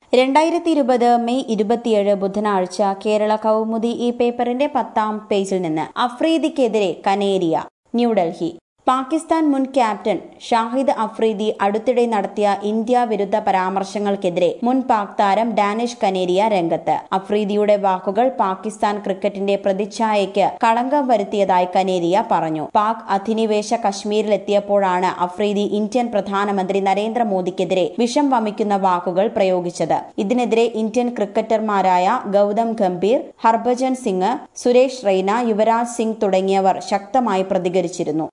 രണ്ടായിരത്തി ഇരുപത് മെയ് ഇരുപത്തിയേഴ് ബുധനാഴ്ച കേരള കൗമുദി ഈ പേപ്പറിന്റെ പത്താം പേജിൽ നിന്ന് അഫ്രീദിക്കെതിരെ കനേരിയ ന്യൂഡൽഹി പാകിസ്ഥാൻ മുൻ ക്യാപ്റ്റൻ ഷാഹിദ് അഫ്രീദി അടുത്തിടെ നടത്തിയ ഇന്ത്യ വിരുദ്ധ പരാമർശങ്ങൾക്കെതിരെ മുൻ പാക് താരം ഡാനിഷ് കനേരിയ രംഗത്ത് അഫ്രീദിയുടെ വാക്കുകൾ പാകിസ്ഥാൻ ക്രിക്കറ്റിന്റെ പ്രതിച്ഛായയ്ക്ക് കളങ്കം വരുത്തിയതായി കനേരിയ പറഞ്ഞു പാക് അധിനിവേശ കശ്മീരിലെത്തിയപ്പോഴാണ് അഫ്രീദി ഇന്ത്യൻ പ്രധാനമന്ത്രി നരേന്ദ്രമോദിക്കെതിരെ വിഷം വമിക്കുന്ന വാക്കുകൾ പ്രയോഗിച്ചത് ഇതിനെതിരെ ഇന്ത്യൻ ക്രിക്കറ്റർമാരായ ഗൌതം ഗംഭീർ ഹർഭജൻ സിംഗ് സുരേഷ് റെയ്ന യുവരാജ് സിംഗ് തുടങ്ങിയവർ ശക്തമായി പ്രതികരിച്ചിരുന്നു